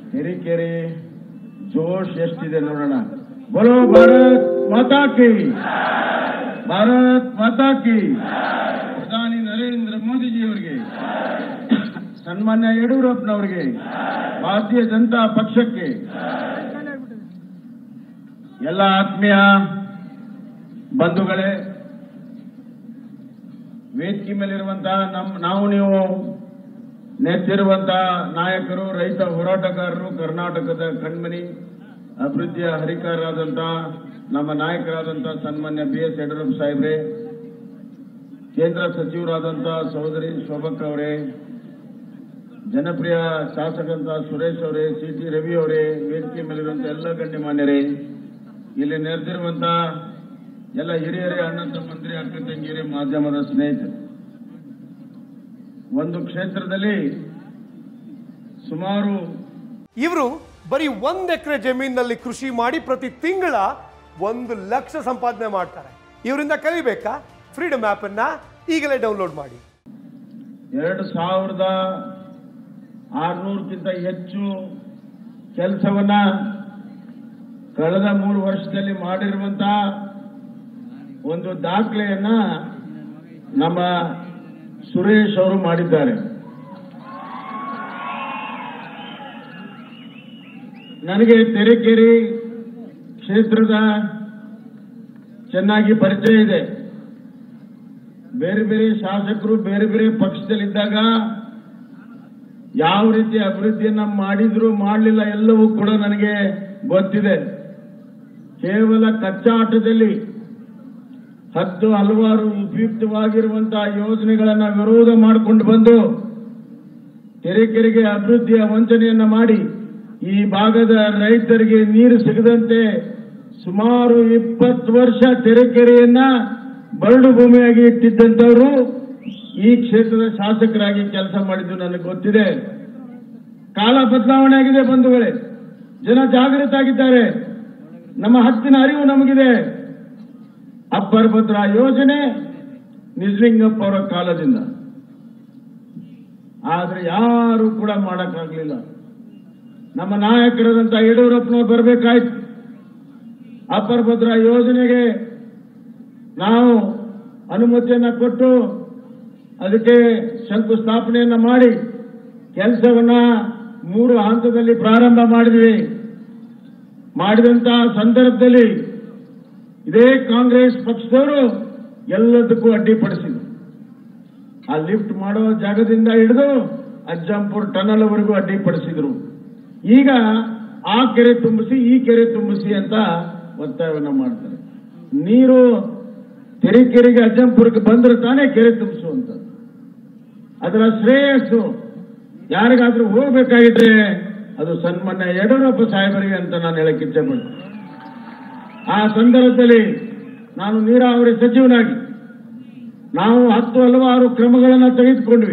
ಹಿರಿಕೆರೆ ಜೋಶ್ ಎಷ್ಟಿದೆ ನೋಡೋಣ ಬರೋ ಭಾರತ್ ಮಾತಾ ಕಿ ಭಾರತ್ ಮಾತಾ ಕಿ ಪ್ರಧಾನಿ ನರೇಂದ್ರ ಮೋದಿಜಿ ಅವರಿಗೆ ಸನ್ಮಾನ್ಯ ಯಡಿಯೂರಪ್ಪನವರಿಗೆ ಭಾರತೀಯ ಜನತಾ ಪಕ್ಷಕ್ಕೆ ಎಲ್ಲ ಆತ್ಮೀಯ ಬಂಧುಗಳೇ ವೇದಿಕೆ ಮೇಲಿರುವಂತಹ ನಮ್ ನಾವು ನೀವು ನೆಚ್ಚಿರುವಂತಹ ನಾಯಕರು ರೈತ ಹೋರಾಟಗಾರರು ಕರ್ನಾಟಕದ ಕಣ್ಮನಿ ಅಭಿವೃದ್ಧಿಯ ಹರಿಕಾರರಾದಂತಹ ನಮ್ಮ ನಾಯಕರಾದಂತಹ ಸನ್ಮಾನ್ಯ ಬಿ ಎಸ್ ಯಡಿಯೂರಪ್ಪ ಸಾಹೇಬ್ರೆ ಕೇಂದ್ರ ಸಚಿವರಾದಂತಹ ಸಹೋದರಿ ಶೋಭಕ್ ಅವರೇ ಜನಪ್ರಿಯ ಶಾಸಕಂತ ಸುರೇಶ್ ಅವರೇ ಸಿ ಟಿ ರವಿ ಅವರೇ ವೇದಿಕೆ ಮೇಲಿರುವಂತ ಎಲ್ಲ ಗಣ್ಯಮಾನ್ಯರೇ ಇಲ್ಲಿ ನೆರೆದಿರುವಂತ ಎಲ್ಲ ಹಿರಿಯರೇ ಅಣ್ಣ ತಮ್ಮಂದಿರೇ ಅಕ್ಕ ತಂಗಿಯರೇ ಮಾಧ್ಯಮದ ಸ್ನೇಹಿತರು ಒಂದು ಕ್ಷೇತ್ರದಲ್ಲಿ ಸುಮಾರು ಇವರು ಬರೀ ಒಂದ್ ಎಕರೆ ಜಮೀನಿನಲ್ಲಿ ಕೃಷಿ ಮಾಡಿ ಪ್ರತಿ ತಿಂಗಳ ಒಂದು ಲಕ್ಷ ಸಂಪಾದನೆ ಮಾಡ್ತಾರೆ ಇವರಿಂದ ಕಲಿಬೇಕಾ ಫ್ರೀಡಮ್ ಆಪ್ ಅನ್ನ ಈಗಲೇ ಡೌನ್ಲೋಡ್ ಮಾಡಿ ಎರಡು ಸಾವಿರದ ಆರ್ನೂರಕ್ಕಿಂತ ಹೆಚ್ಚು ಕೆಲಸವನ್ನ ಕಳೆದ ಮೂರು ವರ್ಷದಲ್ಲಿ ಮಾಡಿರುವಂತಹ ಒಂದು ದಾಖಲೆಯನ್ನ ನಮ್ಮ ಸುರೇಶ್ ಅವರು ಮಾಡಿದ್ದಾರೆ ನನಗೆ ತೆರೆಕೆರೆ ಕ್ಷೇತ್ರದ ಚೆನ್ನಾಗಿ ಪರಿಚಯ ಇದೆ ಬೇರೆ ಬೇರೆ ಶಾಸಕರು ಬೇರೆ ಬೇರೆ ಪಕ್ಷದಲ್ಲಿದ್ದಾಗ ಯಾವ ರೀತಿ ಅಭಿವೃದ್ಧಿಯನ್ನ ಮಾಡಿದ್ರು ಮಾಡಲಿಲ್ಲ ಎಲ್ಲವೂ ಕೂಡ ನನಗೆ ಗೊತ್ತಿದೆ ಕೇವಲ ಕಚ್ಚಾಟದಲ್ಲಿ ಹತ್ತು ಹಲವಾರು ಉಪಯುಕ್ತವಾಗಿರುವಂತಹ ಯೋಜನೆಗಳನ್ನ ವಿರೋಧ ಮಾಡಿಕೊಂಡು ಬಂದು ತೆರೆಕೆರೆಗೆ ಅಭಿವೃದ್ಧಿಯ ವಂಚನೆಯನ್ನ ಮಾಡಿ ಈ ಭಾಗದ ರೈತರಿಗೆ ನೀರು ಸಿಗದಂತೆ ಸುಮಾರು ಇಪ್ಪತ್ತು ವರ್ಷ ತೆರೆಕೆರೆಯನ್ನ ಬರಡು ಭೂಮಿಯಾಗಿ ಇಟ್ಟಿದ್ದಂಥವರು ಈ ಕ್ಷೇತ್ರದ ಶಾಸಕರಾಗಿ ಕೆಲಸ ಮಾಡಿದ್ದು ನನಗೆ ಗೊತ್ತಿದೆ ಕಾಲ ಬದಲಾವಣೆ ಆಗಿದೆ ಬಂಧುಗಳೇ ಜನ ಜಾಗೃತ ಆಗಿದ್ದಾರೆ ನಮ್ಮ ಹಕ್ಕಿನ ಅರಿವು ನಮಗಿದೆ ಅಪ್ಪರ್ ಭದ್ರ ಯೋಜನೆ ನಿಜಲಿಂಗಪ್ಪ ಅವರ ಕಾಲದಿಂದ ಆದ್ರೆ ಯಾರು ಕೂಡ ಮಾಡಕ್ಕಾಗ್ಲಿಲ್ಲ ನಮ್ಮ ನಾಯಕರಾದಂತ ಯಡಿಯೂರಪ್ಪನವ್ರು ಬರಬೇಕಾಯ್ತು ಅಪ್ಪರ್ ಭದ್ರಾ ಯೋಜನೆಗೆ ನಾವು ಅನುಮತಿಯನ್ನ ಕೊಟ್ಟು ಅದಕ್ಕೆ ಶಂಕುಸ್ಥಾಪನೆಯನ್ನ ಮಾಡಿ ಕೆಲಸವನ್ನ ಮೂರು ಹಂತದಲ್ಲಿ ಪ್ರಾರಂಭ ಮಾಡಿದ್ವಿ ಮಾಡಿದಂತಹ ಸಂದರ್ಭದಲ್ಲಿ ಇದೇ ಕಾಂಗ್ರೆಸ್ ಪಕ್ಷದವರು ಎಲ್ಲದಕ್ಕೂ ಅಡ್ಡಿಪಡಿಸಿದ್ರು ಆ ಲಿಫ್ಟ್ ಮಾಡೋ ಜಾಗದಿಂದ ಹಿಡಿದು ಅಜ್ಜಂಪುರ್ ಟನಲ್ ವರೆಗೂ ಅಡ್ಡಿಪಡಿಸಿದ್ರು ಈಗ ಆ ಕೆರೆ ತುಂಬಿಸಿ ಈ ಕೆರೆ ತುಂಬಿಸಿ ಅಂತ ಒತ್ತಾಯವನ್ನ ಮಾಡ್ತಾರೆ ನೀರು ತೆರೆಕೆರೆಗೆ ಅಜ್ಜಂಪುರಕ್ಕೆ ಬಂದ್ರೆ ತಾನೇ ಕೆರೆ ತುಂಬಿಸುವಂತ ಅದರ ಶ್ರೇಯಸ್ಸು ಯಾರಿಗಾದ್ರೂ ಹೋಗ್ಬೇಕಾಗಿದ್ರೆ ಅದು ಸನ್ಮಾನ್ಯ ಯಡಿಯೂರಪ್ಪ ಸಾಹೇಬರಿಗೆ ಅಂತ ನಾನು ಹೇಳಕ್ ಇಚ್ಛೆಪಡ್ತೀನಿ ಆ ಸಂದರ್ಭದಲ್ಲಿ ನಾನು ನೀರಾವರಿ ಸಚಿವನಾಗಿ ನಾವು ಹತ್ತು ಹಲವಾರು ಕ್ರಮಗಳನ್ನು ತೆಗೆದುಕೊಂಡ್ವಿ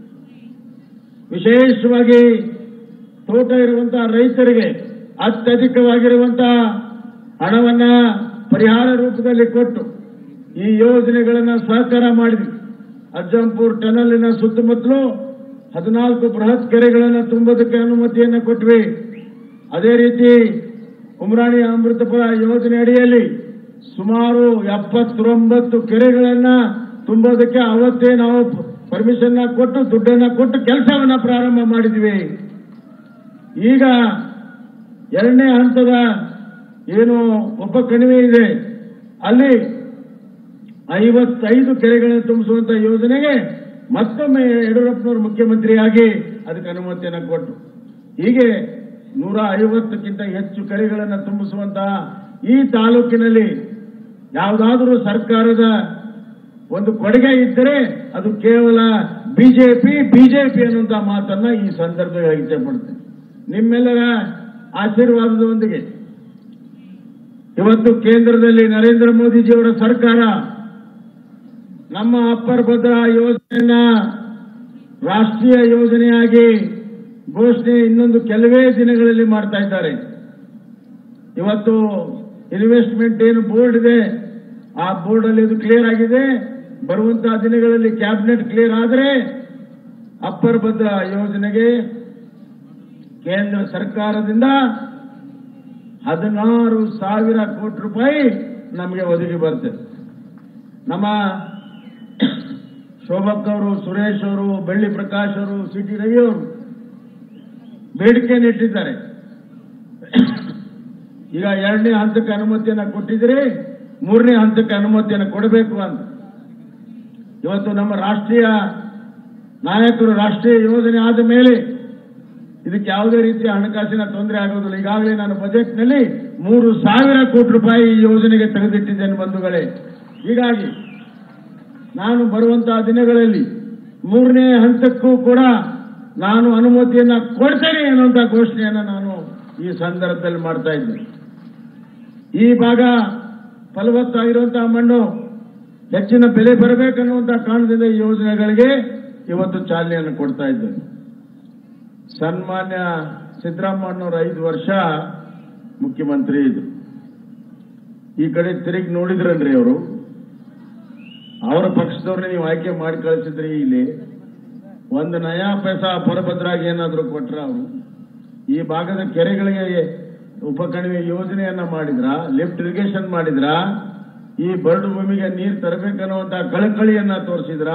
ವಿಶೇಷವಾಗಿ ತೋಟ ಇರುವಂತಹ ರೈತರಿಗೆ ಅತ್ಯಧಿಕವಾಗಿರುವಂತಹ ಹಣವನ್ನ ಪರಿಹಾರ ರೂಪದಲ್ಲಿ ಕೊಟ್ಟು ಈ ಯೋಜನೆಗಳನ್ನ ಸಹಕಾರ ಮಾಡಿದ್ವಿ ಅಜ್ಜಂಪುರ್ ಟನಲಿನ ಸುತ್ತಮುತ್ತಲು ಹದಿನಾಲ್ಕು ಬೃಹತ್ ಕೆರೆಗಳನ್ನು ತುಂಬೋದಕ್ಕೆ ಅನುಮತಿಯನ್ನು ಕೊಟ್ವಿ ಅದೇ ರೀತಿ ಉಮ್ರಾಣಿ ಅಮೃತಪುರ ಯೋಜನೆ ಅಡಿಯಲ್ಲಿ ಸುಮಾರು ಎಪ್ಪತ್ತೊಂಬತ್ತು ಕೆರೆಗಳನ್ನ ತುಂಬೋದಕ್ಕೆ ಅವತ್ತೇ ನಾವು ಪರ್ಮಿಷನ್ ಕೊಟ್ಟು ದುಡ್ಡನ್ನ ಕೊಟ್ಟು ಕೆಲಸವನ್ನ ಪ್ರಾರಂಭ ಮಾಡಿದ್ವಿ ಈಗ ಎರಡನೇ ಹಂತದ ಏನು ಒಬ್ಬ ಕಣಿವೆ ಇದೆ ಅಲ್ಲಿ ಐವತ್ತೈದು ಕೆರೆಗಳನ್ನು ತುಂಬಿಸುವಂತ ಯೋಜನೆಗೆ ಮತ್ತೊಮ್ಮೆ ಯಡಿಯೂರಪ್ಪನವರು ಮುಖ್ಯಮಂತ್ರಿಯಾಗಿ ಅದಕ್ಕೆ ಅನುಮತಿಯನ್ನು ಕೊಟ್ಟು ಹೀಗೆ ನೂರ ಐವತ್ತಕ್ಕಿಂತ ಹೆಚ್ಚು ಕೆರೆಗಳನ್ನು ತುಂಬಿಸುವಂತಹ ಈ ತಾಲೂಕಿನಲ್ಲಿ ಯಾವುದಾದರೂ ಸರ್ಕಾರದ ಒಂದು ಕೊಡುಗೆ ಇದ್ದರೆ ಅದು ಕೇವಲ ಬಿಜೆಪಿ ಬಿಜೆಪಿ ಅನ್ನುವಂತ ಮಾತನ್ನ ಈ ಸಂದರ್ಭದಲ್ಲಿ ಇಚ್ಛೆಪಡ್ತೇನೆ ನಿಮ್ಮೆಲ್ಲರ ಆಶೀರ್ವಾದದೊಂದಿಗೆ ಇವತ್ತು ಕೇಂದ್ರದಲ್ಲಿ ನರೇಂದ್ರ ಮೋದಿಜಿಯವರ ಸರ್ಕಾರ ನಮ್ಮ ಅಪ್ಪರ್ ಭದ್ರಾ ಯೋಜನೆಯನ್ನ ರಾಷ್ಟ್ರೀಯ ಯೋಜನೆಯಾಗಿ ಘೋಷಣೆ ಇನ್ನೊಂದು ಕೆಲವೇ ದಿನಗಳಲ್ಲಿ ಮಾಡ್ತಾ ಇದ್ದಾರೆ ಇವತ್ತು ಇನ್ವೆಸ್ಟ್ಮೆಂಟ್ ಏನು ಬೋರ್ಡ್ ಇದೆ ಆ ಬೋರ್ಡ್ ಅಲ್ಲಿ ಇದು ಕ್ಲಿಯರ್ ಆಗಿದೆ ಬರುವಂತಹ ದಿನಗಳಲ್ಲಿ ಕ್ಯಾಬಿನೆಟ್ ಕ್ಲಿಯರ್ ಆದರೆ ಅಪ್ಪರ್ ಭದ್ರಾ ಯೋಜನೆಗೆ ಕೇಂದ್ರ ಸರ್ಕಾರದಿಂದ ಹದಿನಾರು ಸಾವಿರ ಕೋಟಿ ರೂಪಾಯಿ ನಮಗೆ ಒದಗಿ ಬರ್ತದೆ ನಮ್ಮ ಶೋಭಕ್ ಅವರು ಸುರೇಶ್ ಅವರು ಬೆಳ್ಳಿ ಪ್ರಕಾಶ್ ಅವರು ಸಿ ಟಿ ರವಿ ಅವರು ಬೇಡಿಕೆಯನ್ನು ಇಟ್ಟಿದ್ದಾರೆ ಈಗ ಎರಡನೇ ಹಂತಕ್ಕೆ ಅನುಮತಿಯನ್ನು ಕೊಟ್ಟಿದ್ರೆ ಮೂರನೇ ಹಂತಕ್ಕೆ ಅನುಮತಿಯನ್ನು ಕೊಡಬೇಕು ಅಂತ ಇವತ್ತು ನಮ್ಮ ರಾಷ್ಟ್ರೀಯ ನಾಯಕರು ರಾಷ್ಟ್ರೀಯ ಯೋಜನೆ ಆದ ಮೇಲೆ ಇದಕ್ಕೆ ಯಾವುದೇ ರೀತಿಯ ಹಣಕಾಸಿನ ತೊಂದರೆ ಆಗೋದಿಲ್ಲ ಈಗಾಗಲೇ ನಾನು ಬಜೆಟ್ನಲ್ಲಿ ಮೂರು ಸಾವಿರ ಕೋಟಿ ರೂಪಾಯಿ ಈ ಯೋಜನೆಗೆ ತೆಗೆದಿಟ್ಟಿದ್ದೇನೆ ಬಂಧುಗಳೇ ಹೀಗಾಗಿ ನಾನು ಬರುವಂತಹ ದಿನಗಳಲ್ಲಿ ಮೂರನೇ ಹಂತಕ್ಕೂ ಕೂಡ ನಾನು ಅನುಮತಿಯನ್ನ ಕೊಡ್ತೇನೆ ಅನ್ನುವಂತ ಘೋಷಣೆಯನ್ನ ನಾನು ಈ ಸಂದರ್ಭದಲ್ಲಿ ಮಾಡ್ತಾ ಇದ್ದೇನೆ ಈ ಭಾಗ ಫಲವತ್ತಾಗಿರುವಂತಹ ಮಣ್ಣು ಹೆಚ್ಚಿನ ಬೆಲೆ ಬರಬೇಕನ್ನುವಂತಹ ಕಾರಣದಿಂದ ಈ ಯೋಜನೆಗಳಿಗೆ ಇವತ್ತು ಚಾಲನೆಯನ್ನು ಕೊಡ್ತಾ ಇದ್ದೇನೆ ಸನ್ಮಾನ್ಯ ಸಿದ್ದರಾಮಣ್ಣವ್ರ ಐದು ವರ್ಷ ಮುಖ್ಯಮಂತ್ರಿ ಇದ್ರು ಈ ಕಡೆ ತಿರುಗಿ ನೋಡಿದ್ರನ್ರಿ ಅವರು ಅವರ ಪಕ್ಷದವ್ರನ್ನ ನೀವು ಆಯ್ಕೆ ಮಾಡಿ ಕಳಿಸಿದ್ರಿ ಇಲ್ಲಿ ಒಂದು ನಯಾ ಪೈಸಾ ಪರಭದ್ರಾಗಿ ಏನಾದ್ರು ಕೊಟ್ರ ಅವರು ಈ ಭಾಗದ ಕೆರೆಗಳಿಗೆ ಉಪಕಣಿವೆ ಯೋಜನೆಯನ್ನ ಮಾಡಿದ್ರ ಲಿಫ್ಟ್ ಇರಿಗೇಷನ್ ಮಾಡಿದ್ರ ಈ ಬರಡು ಭೂಮಿಗೆ ನೀರು ತರಬೇಕನ್ನುವಂತ ಕಳಕಳಿಯನ್ನ ತೋರಿಸಿದ್ರ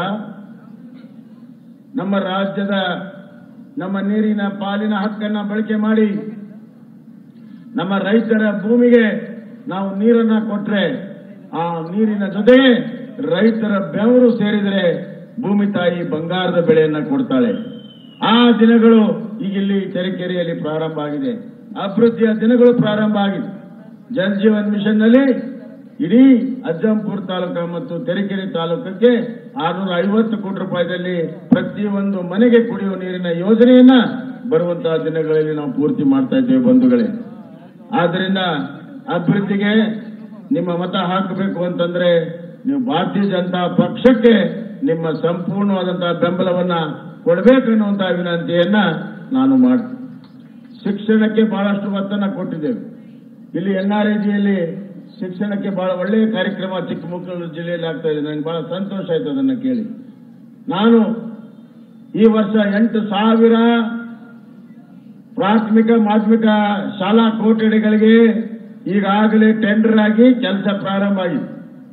ನಮ್ಮ ರಾಜ್ಯದ ನಮ್ಮ ನೀರಿನ ಪಾಲಿನ ಹಕ್ಕನ್ನ ಬಳಕೆ ಮಾಡಿ ನಮ್ಮ ರೈತರ ಭೂಮಿಗೆ ನಾವು ನೀರನ್ನ ಕೊಟ್ರೆ ಆ ನೀರಿನ ಜೊತೆಗೆ ರೈತರ ಬೆವರು ಸೇರಿದರೆ ಭೂಮಿ ತಾಯಿ ಬಂಗಾರದ ಬೆಳೆಯನ್ನ ಕೊಡ್ತಾಳೆ ಆ ದಿನಗಳು ಈಗ ಇಲ್ಲಿ ತೆರೆಕೆರೆಯಲ್ಲಿ ಪ್ರಾರಂಭ ಆಗಿದೆ ಅಭಿವೃದ್ಧಿಯ ದಿನಗಳು ಪ್ರಾರಂಭ ಆಗಿದೆ ಜಲ್ ಜೀವನ್ ಮಿಷನ್ ನಲ್ಲಿ ಇಡೀ ಅಜ್ಜಂಪುರ ತಾಲೂಕು ಮತ್ತು ತೆರೆಕೆರೆ ತಾಲೂಕಕ್ಕೆ ಆರುನೂರ ಐವತ್ತು ಕೋಟಿ ರೂಪಾಯಿದಲ್ಲಿ ಪ್ರತಿಯೊಂದು ಮನೆಗೆ ಕುಡಿಯುವ ನೀರಿನ ಯೋಜನೆಯನ್ನ ಬರುವಂತಹ ದಿನಗಳಲ್ಲಿ ನಾವು ಪೂರ್ತಿ ಮಾಡ್ತಾ ಇದ್ದೇವೆ ಬಂಧುಗಳೇ ಆದ್ರಿಂದ ಅಭಿವೃದ್ಧಿಗೆ ನಿಮ್ಮ ಮತ ಹಾಕಬೇಕು ಅಂತಂದ್ರೆ ನೀವು ಭಾರತೀಯ ಜನತಾ ಪಕ್ಷಕ್ಕೆ ನಿಮ್ಮ ಸಂಪೂರ್ಣವಾದಂತಹ ಬೆಂಬಲವನ್ನ ಕೊಡಬೇಕನ್ನುವಂತಹ ವಿನಂತಿಯನ್ನ ನಾನು ಮಾಡ್ತೀನಿ ಶಿಕ್ಷಣಕ್ಕೆ ಬಹಳಷ್ಟು ಒತ್ತನ್ನ ಕೊಟ್ಟಿದ್ದೇವೆ ಇಲ್ಲಿ ಎನ್ ಆರ್ ಜಿಯಲ್ಲಿ ಶಿಕ್ಷಣಕ್ಕೆ ಬಹಳ ಒಳ್ಳೆಯ ಕಾರ್ಯಕ್ರಮ ಚಿಕ್ಕಮಗಳೂರು ಜಿಲ್ಲೆಯಲ್ಲಿ ಆಗ್ತಾ ಇದೆ ನನಗೆ ಬಹಳ ಸಂತೋಷ ಆಯ್ತು ಅದನ್ನ ಕೇಳಿ ನಾನು ಈ ವರ್ಷ ಎಂಟು ಸಾವಿರ ಪ್ರಾಥಮಿಕ ಮಾಧ್ಯಮಿಕ ಶಾಲಾ ಕೊಠಡಿಗಳಿಗೆ ಈಗಾಗಲೇ ಟೆಂಡರ್ ಆಗಿ ಕೆಲಸ ಪ್ರಾರಂಭ ಆಗಿದೆ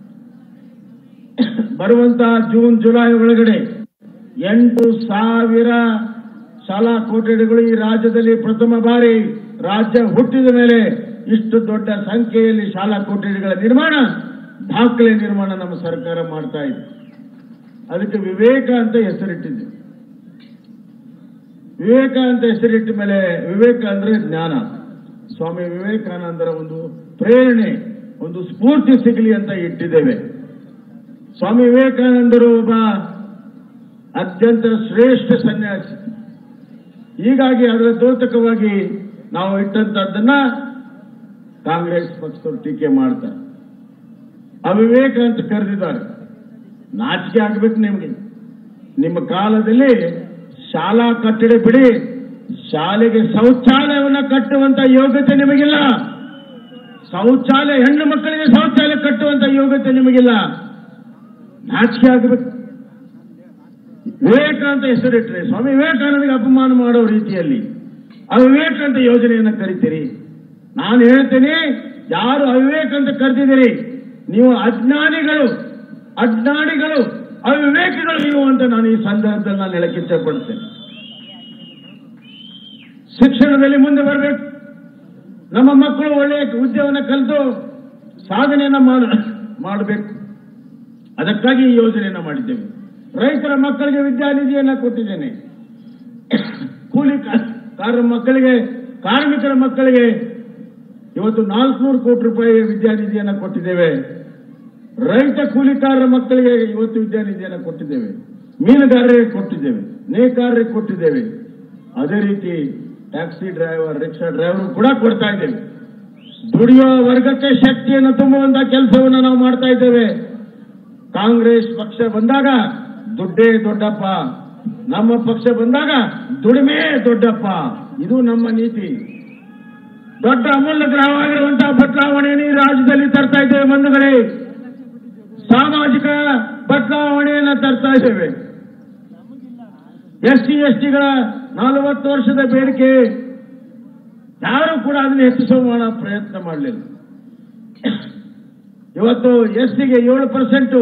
ಬರುವಂತಹ ಜೂನ್ ಜುಲೈ ಒಳಗಡೆ ಎಂಟು ಸಾವಿರ ಶಾಲಾ ಕೊಠಡಿಗಳು ಈ ರಾಜ್ಯದಲ್ಲಿ ಪ್ರಥಮ ಬಾರಿ ರಾಜ್ಯ ಹುಟ್ಟಿದ ಮೇಲೆ ಇಷ್ಟು ದೊಡ್ಡ ಸಂಖ್ಯೆಯಲ್ಲಿ ಶಾಲಾ ಕೊಠಡಿಗಳ ನಿರ್ಮಾಣ ದಾಖಲೆ ನಿರ್ಮಾಣ ನಮ್ಮ ಸರ್ಕಾರ ಮಾಡ್ತಾ ಇದೆ ಅದಕ್ಕೆ ವಿವೇಕ ಅಂತ ಹೆಸರಿಟ್ಟಿದೆ ವಿವೇಕ ಅಂತ ಹೆಸರಿಟ್ಟ ಮೇಲೆ ವಿವೇಕ ಅಂದ್ರೆ ಜ್ಞಾನ ಸ್ವಾಮಿ ವಿವೇಕಾನಂದರ ಒಂದು ಪ್ರೇರಣೆ ಒಂದು ಸ್ಫೂರ್ತಿ ಸಿಗಲಿ ಅಂತ ಇಟ್ಟಿದ್ದೇವೆ ಸ್ವಾಮಿ ವಿವೇಕಾನಂದರು ಒಬ್ಬ ಅತ್ಯಂತ ಶ್ರೇಷ್ಠ ಸನ್ಯಾಸಿ ಹೀಗಾಗಿ ಅದರ ದ್ಯೋತಕವಾಗಿ ನಾವು ಇಟ್ಟಂತದ್ದನ್ನ ಕಾಂಗ್ರೆಸ್ ಪಕ್ಷದವರು ಟೀಕೆ ಮಾಡ್ತಾರೆ ಅವಿವೇಕ ಅಂತ ಕರೆದಿದ್ದಾರೆ ನಾಚಿಕೆ ಆಗ್ಬೇಕು ನಿಮಗೆ ನಿಮ್ಮ ಕಾಲದಲ್ಲಿ ಶಾಲಾ ಕಟ್ಟಡ ಬಿಡಿ ಶಾಲೆಗೆ ಶೌಚಾಲಯವನ್ನ ಕಟ್ಟುವಂತ ಯೋಗ್ಯತೆ ನಿಮಗಿಲ್ಲ ಶೌಚಾಲಯ ಹೆಣ್ಣು ಮಕ್ಕಳಿಗೆ ಶೌಚಾಲಯ ಕಟ್ಟುವಂತ ಯೋಗ್ಯತೆ ನಿಮಗಿಲ್ಲ ನಾಚಿಕೆ ಆಗಬೇಕು ವಿವೇಕ ಅಂತ ಹೆಸರಿಟ್ರೆ ಸ್ವಾಮಿ ವಿವೇಕಾನಂದಗೆ ಅಪಮಾನ ಮಾಡೋ ರೀತಿಯಲ್ಲಿ ಅವಿವೇಕ ಅಂತ ಯೋಜನೆಯನ್ನ ಕರಿತೀರಿ ನಾನು ಹೇಳ್ತೇನೆ ಯಾರು ಅವಿವೇಕ ಅಂತ ಕರೆದಿದ್ದೀರಿ ನೀವು ಅಜ್ಞಾನಿಗಳು ಅಜ್ಞಾನಿಗಳು ಅವಿವೇಕಿಗಳು ನೀವು ಅಂತ ನಾನು ಈ ಸಂದರ್ಭದಲ್ಲಿ ನಾನು ಹೇಳಕ್ಕೆ ಇಷ್ಟಪಡ್ತೇನೆ ಶಿಕ್ಷಣದಲ್ಲಿ ಮುಂದೆ ಬರಬೇಕು ನಮ್ಮ ಮಕ್ಕಳು ಒಳ್ಳೆಯ ಉದ್ಯೋಗವನ್ನು ಕಲಿತು ಸಾಧನೆಯನ್ನ ಮಾಡ ಮಾಡಬೇಕು ಅದಕ್ಕಾಗಿ ಈ ಯೋಜನೆಯನ್ನ ಮಾಡಿದ್ದೇವೆ ರೈತರ ಮಕ್ಕಳಿಗೆ ವಿದ್ಯಾನಿಧಿಯನ್ನ ಕೊಟ್ಟಿದ್ದೇನೆ ಕೂಲಿ ಕಾರ ಮಕ್ಕಳಿಗೆ ಕಾರ್ಮಿಕರ ಮಕ್ಕಳಿಗೆ ಇವತ್ತು ನಾಲ್ಕುನೂರು ಕೋಟಿ ರೂಪಾಯಿ ವಿದ್ಯಾನಿಧಿಯನ್ನ ಕೊಟ್ಟಿದ್ದೇವೆ ರೈತ ಕೂಲಿಕಾರರ ಮಕ್ಕಳಿಗೆ ಇವತ್ತು ವಿದ್ಯಾನಿಧಿಯನ್ನ ಕೊಟ್ಟಿದ್ದೇವೆ ಮೀನುಗಾರರಿಗೆ ಕೊಟ್ಟಿದ್ದೇವೆ ನೇಕಾರರಿಗೆ ಕೊಟ್ಟಿದ್ದೇವೆ ಅದೇ ರೀತಿ ಟ್ಯಾಕ್ಸಿ ಡ್ರೈವರ್ ರಿಕ್ಷಾ ಡ್ರೈವರ್ ಕೂಡ ಕೊಡ್ತಾ ಇದ್ದೇವೆ ದುಡಿಯೋ ವರ್ಗಕ್ಕೆ ಶಕ್ತಿಯನ್ನು ತುಂಬುವಂತ ಕೆಲಸವನ್ನು ನಾವು ಮಾಡ್ತಾ ಇದ್ದೇವೆ ಕಾಂಗ್ರೆಸ್ ಪಕ್ಷ ಬಂದಾಗ ದುಡ್ಡೇ ದೊಡ್ಡಪ್ಪ ನಮ್ಮ ಪಕ್ಷ ಬಂದಾಗ ದುಡಿಮೆ ದೊಡ್ಡಪ್ಪ ಇದು ನಮ್ಮ ನೀತಿ ದೊಡ್ಡ ಅಮೂಲ್ಯ ಗ್ರಹವಾಗಿರುವಂತಹ ಬದಲಾವಣೆಯನ್ನು ಈ ರಾಜ್ಯದಲ್ಲಿ ತರ್ತಾ ಇದ್ದೇವೆ ಬಂಧುಗಳೇ ಸಾಮಾಜಿಕ ಬದಲಾವಣೆಯನ್ನು ತರ್ತಾ ಇದ್ದೇವೆ ಎಸ್ ಸಿ ಎಸ್ ಟಿಗಳ ನಲವತ್ತು ವರ್ಷದ ಬೇಡಿಕೆ ಕೂಡ ಅದನ್ನು ಹೆಚ್ಚಿಸುವ ಪ್ರಯತ್ನ ಮಾಡಲಿಲ್ಲ ಇವತ್ತು ಎಸ್ ಟಿಗೆ ಏಳು ಪರ್ಸೆಂಟು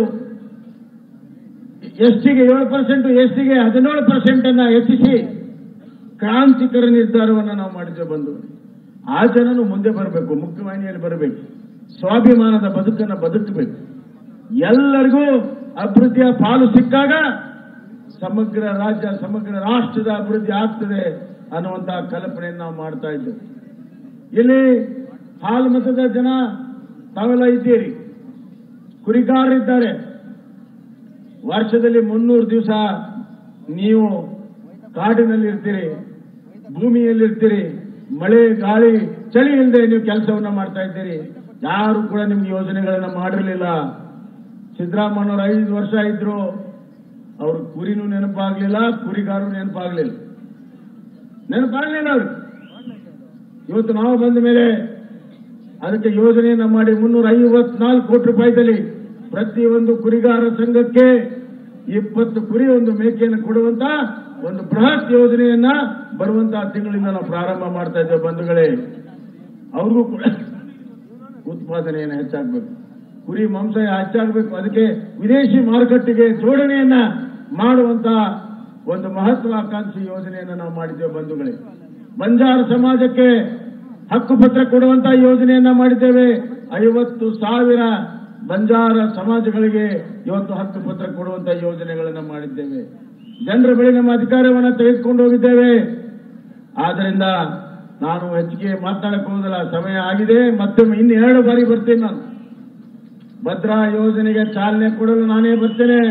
ಎಸ್ ಟಿಗೆ ಏಳು ಪರ್ಸೆಂಟ್ ಎಸ್ ಟಿಗೆ ಹದಿನೇಳು ಪರ್ಸೆಂಟ್ ಅನ್ನ ಹೆಚ್ಚಿಸಿ ಕ್ರಾಂತಿಕರ ನಿರ್ಧಾರವನ್ನು ನಾವು ಮಾಡಿದ್ದೇವೆ ಬಂದು ಆ ಜನನು ಮುಂದೆ ಬರಬೇಕು ಮುಖ್ಯವಾಹಿನಿಯಲ್ಲಿ ಬರಬೇಕು ಸ್ವಾಭಿಮಾನದ ಬದುಕನ್ನು ಬದುಕಬೇಕು ಎಲ್ಲರಿಗೂ ಅಭಿವೃದ್ಧಿಯ ಪಾಲು ಸಿಕ್ಕಾಗ ಸಮಗ್ರ ರಾಜ್ಯ ಸಮಗ್ರ ರಾಷ್ಟ್ರದ ಅಭಿವೃದ್ಧಿ ಆಗ್ತದೆ ಅನ್ನುವಂತಹ ಕಲ್ಪನೆಯನ್ನು ನಾವು ಮಾಡ್ತಾ ಇದ್ದೇವೆ ಇಲ್ಲಿ ಹಾಲು ಮತದ ಜನ ತಾವೆಲ್ಲ ಇದ್ದೀರಿ ಕುರಿಗಾರರಿದ್ದಾರೆ ವರ್ಷದಲ್ಲಿ ಮುನ್ನೂರು ದಿವಸ ನೀವು ಕಾಡಿನಲ್ಲಿ ಇರ್ತೀರಿ ಭೂಮಿಯಲ್ಲಿರ್ತೀರಿ ಮಳೆ ಗಾಳಿ ಚಳಿ ಇಲ್ಲದೆ ನೀವು ಕೆಲಸವನ್ನ ಮಾಡ್ತಾ ಇದ್ದೀರಿ ಯಾರು ಕೂಡ ನಿಮ್ಗೆ ಯೋಜನೆಗಳನ್ನ ಮಾಡಿರಲಿಲ್ಲ ಸಿದ್ದರಾಮಯ್ಯನವರು ಐದು ವರ್ಷ ಇದ್ರು ಅವ್ರ ಕುರಿನೂ ನೆನಪಾಗ್ಲಿಲ್ಲ ಕುರಿಗಾರರು ನೆನಪಾಗ್ಲಿಲ್ಲ ನೆನಪಾಗ್ಲಿಲ್ಲ ಅವ್ರಿಗೆ ಇವತ್ತು ನಾವು ಬಂದ ಮೇಲೆ ಅದಕ್ಕೆ ಯೋಜನೆಯನ್ನ ಮಾಡಿ ಮುನ್ನೂರ ಐವತ್ನಾಲ್ಕು ಕೋಟಿ ರೂಪಾಯಿದಲ್ಲಿ ಪ್ರತಿಯೊಂದು ಕುರಿಗಾರ ಸಂಘಕ್ಕೆ ಇಪ್ಪತ್ತು ಕುರಿ ಒಂದು ಮೇಕೆಯನ್ನು ಕೊಡುವಂತ ಒಂದು ಬೃಹತ್ ಯೋಜನೆಯನ್ನ ಬರುವಂತಹ ತಿಂಗಳಿಂದ ನಾವು ಪ್ರಾರಂಭ ಮಾಡ್ತಾ ಇದ್ದೇವೆ ಬಂಧುಗಳೇ ಅವ್ರಿಗೂ ಕೂಡ ಉತ್ಪಾದನೆಯನ್ನು ಹೆಚ್ಚಾಗಬೇಕು ಕುರಿ ಮಾಂಸ ಹೆಚ್ಚಾಗಬೇಕು ಅದಕ್ಕೆ ವಿದೇಶಿ ಮಾರುಕಟ್ಟೆಗೆ ಜೋಡಣೆಯನ್ನ ಮಾಡುವಂತ ಒಂದು ಮಹತ್ವಾಕಾಂಕ್ಷಿ ಯೋಜನೆಯನ್ನು ನಾವು ಮಾಡಿದ್ದೇವೆ ಬಂಧುಗಳೇ ಬಂಜಾರ ಸಮಾಜಕ್ಕೆ ಹಕ್ಕುಪತ್ರ ಕೊಡುವಂತ ಯೋಜನೆಯನ್ನ ಮಾಡಿದ್ದೇವೆ ಐವತ್ತು ಸಾವಿರ ಬಂಜಾರ ಸಮಾಜಗಳಿಗೆ ಇವತ್ತು ಹಕ್ಕುಪತ್ರ ಕೊಡುವಂತ ಯೋಜನೆಗಳನ್ನ ಮಾಡಿದ್ದೇವೆ ಜನರ ಬಳಿ ನಮ್ಮ ಅಧಿಕಾರವನ್ನು ತೆಗೆದುಕೊಂಡು ಹೋಗಿದ್ದೇವೆ ಆದ್ರಿಂದ ನಾನು ಹೆಚ್ಚಿಗೆ ಮಾತನಾಡಕ್ ಹೋಗೋದಿಲ್ಲ ಸಮಯ ಆಗಿದೆ ಮತ್ತೊಮ್ಮೆ ಇನ್ನು ಎರಡು ಬಾರಿ ಬರ್ತೀನಿ ನಾನು ಭದ್ರಾ ಯೋಜನೆಗೆ ಚಾಲನೆ ಕೊಡಲು ನಾನೇ ಬರ್ತೇನೆ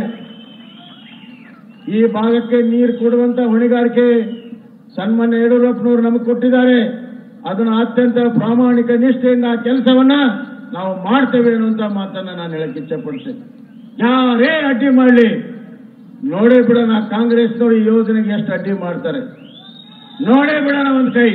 ಈ ಭಾಗಕ್ಕೆ ನೀರು ಕೊಡುವಂತ ಹೊಣೆಗಾರಿಕೆ ಸನ್ಮಾನ್ಯ ಯಡಿಯೂರಪ್ಪನವರು ನಮಗೆ ಕೊಟ್ಟಿದ್ದಾರೆ ಅದನ್ನು ಅತ್ಯಂತ ಪ್ರಾಮಾಣಿಕ ನಿಷ್ಠೆಯಿಂದ ಆ ಕೆಲಸವನ್ನ ನಾವು ಮಾಡ್ತೇವೆ ಅನ್ನುವಂತ ಮಾತನ್ನ ನಾನು ಹೇಳಕ್ ಇಚ್ಛಪಡ್ತೇನೆ ಯಾರೇ ಅಡ್ಡಿ ಮಾಡಲಿ ನೋಡೇ ಬಿಡೋಣ ಕಾಂಗ್ರೆಸ್ನವರು ಈ ಯೋಜನೆಗೆ ಎಷ್ಟು ಅಡ್ಡಿ ಮಾಡ್ತಾರೆ ನೋಡೇ ಬಿಡೋಣ ಒಂದು ಕೈ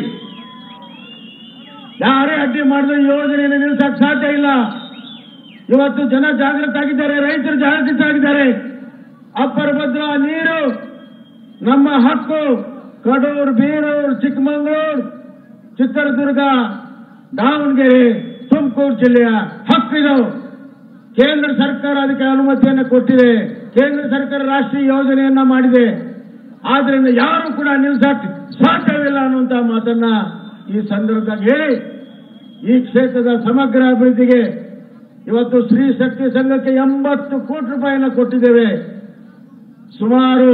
ಯಾರೇ ಅಡ್ಡಿ ಮಾಡಿದ್ರೆ ಈ ಯೋಜನೆಯನ್ನು ನಿಲ್ಲಿಸಕ್ ಸಾಧ್ಯ ಇಲ್ಲ ಇವತ್ತು ಜನ ಜಾಗೃತ ಆಗಿದ್ದಾರೆ ರೈತರು ಜಾಗೃತ ಆಗಿದ್ದಾರೆ ಅಪ್ಪರ ಭದ್ರಾ ನೀರು ನಮ್ಮ ಹಕ್ಕು ಕಡೂರು ಬೀರೂರು ಚಿಕ್ಕಮಗಳೂರು ಚಿತ್ರದುರ್ಗ ದಾವಣಗೆರೆ ತುಮಕೂರು ಜಿಲ್ಲೆಯ ಹಕ್ಕಿದು ಕೇಂದ್ರ ಸರ್ಕಾರ ಅದಕ್ಕೆ ಅನುಮತಿಯನ್ನು ಕೊಟ್ಟಿದೆ ಕೇಂದ್ರ ಸರ್ಕಾರ ರಾಷ್ಟ್ರೀಯ ಯೋಜನೆಯನ್ನ ಮಾಡಿದೆ ಆದ್ರಿಂದ ಯಾರು ಕೂಡ ನಿಲ್ಸಕ್ ಸಾಧ್ಯವಿಲ್ಲ ಅನ್ನುವಂತ ಮಾತನ್ನ ಈ ಸಂದರ್ಭದಾಗ ಹೇಳಿ ಈ ಕ್ಷೇತ್ರದ ಸಮಗ್ರ ಅಭಿವೃದ್ಧಿಗೆ ಇವತ್ತು ಸ್ತ್ರೀ ಶಕ್ತಿ ಸಂಘಕ್ಕೆ ಎಂಬತ್ತು ಕೋಟಿ ರೂಪಾಯಿನ ಕೊಟ್ಟಿದ್ದೇವೆ ಸುಮಾರು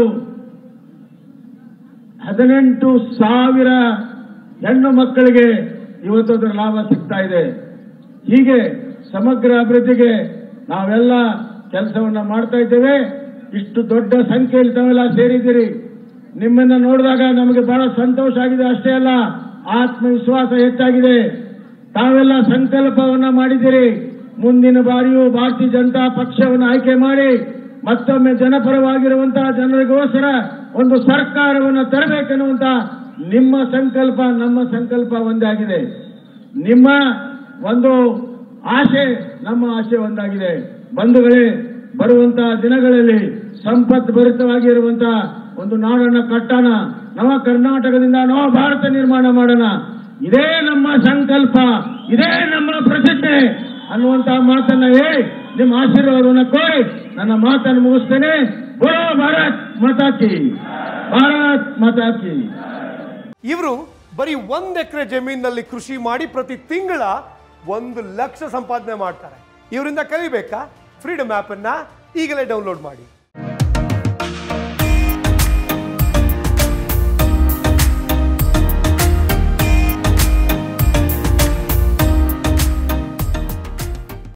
ಹದಿನೆಂಟು ಸಾವಿರ ಹೆಣ್ಣು ಮಕ್ಕಳಿಗೆ ಇವತ್ತು ಅದರ ಲಾಭ ಸಿಗ್ತಾ ಇದೆ ಹೀಗೆ ಸಮಗ್ರ ಅಭಿವೃದ್ಧಿಗೆ ನಾವೆಲ್ಲ ಕೆಲಸವನ್ನ ಮಾಡ್ತಾ ಇದ್ದೇವೆ ಇಷ್ಟು ದೊಡ್ಡ ಸಂಖ್ಯೆಯಲ್ಲಿ ತಾವೆಲ್ಲ ಸೇರಿದ್ದೀರಿ ನಿಮ್ಮನ್ನ ನೋಡಿದಾಗ ನಮಗೆ ಬಹಳ ಸಂತೋಷ ಆಗಿದೆ ಅಷ್ಟೇ ಅಲ್ಲ ಆತ್ಮವಿಶ್ವಾಸ ಹೆಚ್ಚಾಗಿದೆ ತಾವೆಲ್ಲ ಸಂಕಲ್ಪವನ್ನ ಮಾಡಿದ್ದೀರಿ ಮುಂದಿನ ಬಾರಿಯೂ ಭಾರತೀಯ ಜನತಾ ಪಕ್ಷವನ್ನು ಆಯ್ಕೆ ಮಾಡಿ ಮತ್ತೊಮ್ಮೆ ಜನಪರವಾಗಿರುವಂತಹ ಜನರಿಗೋಸ್ಕರ ಒಂದು ಸರ್ಕಾರವನ್ನು ತರಬೇಕೆನ್ನುವಂತ ನಿಮ್ಮ ಸಂಕಲ್ಪ ನಮ್ಮ ಸಂಕಲ್ಪ ಒಂದೇ ಆಗಿದೆ ನಿಮ್ಮ ಒಂದು ಆಶೆ ನಮ್ಮ ಆಶೆ ಒಂದಾಗಿದೆ ಬಂಧುಗಳೇ ಬರುವಂತಹ ದಿನಗಳಲ್ಲಿ ಸಂಪತ್ ಭರಿತವಾಗಿರುವಂತಹ ಒಂದು ನಾಡನ್ನ ಕಟ್ಟೋಣ ನವ ಕರ್ನಾಟಕದಿಂದ ನವ ಭಾರತ ನಿರ್ಮಾಣ ಮಾಡೋಣ ಇದೇ ನಮ್ಮ ಸಂಕಲ್ಪ ಇದೇ ನಮ್ಮ ಪ್ರತಿಜ್ಞೆ ಅನ್ನುವಂತಹ ಮಾತನ್ನ ಹೇಳಿ ನಿಮ್ಮ ಆಶೀರ್ವಾದವನ್ನು ಕೋರಿ ನನ್ನ ಮಾತನ್ನು ಮುಗಿಸ್ತೇನೆ ಬೋಲೋ ಭಾರತ್ ಮಾತಾಕಿ ಭಾರತ್ ಮಾತಾಕಿ ಇವರು ಬರೀ ಒಂದ್ ಎಕರೆ ಜಮೀನಿನಲ್ಲಿ ಕೃಷಿ ಮಾಡಿ ಪ್ರತಿ ತಿಂಗಳ ಒಂದು ಲಕ್ಷ ಸಂಪಾದನೆ ಮಾಡ್ತಾರೆ ಇವರಿಂದ ಕಲಿಬೇಕಾ ಫ್ರೀಡಮ್ ಆ್ಯಪನ್ನು ಈಗಲೇ ಡೌನ್ಲೋಡ್ ಮಾಡಿ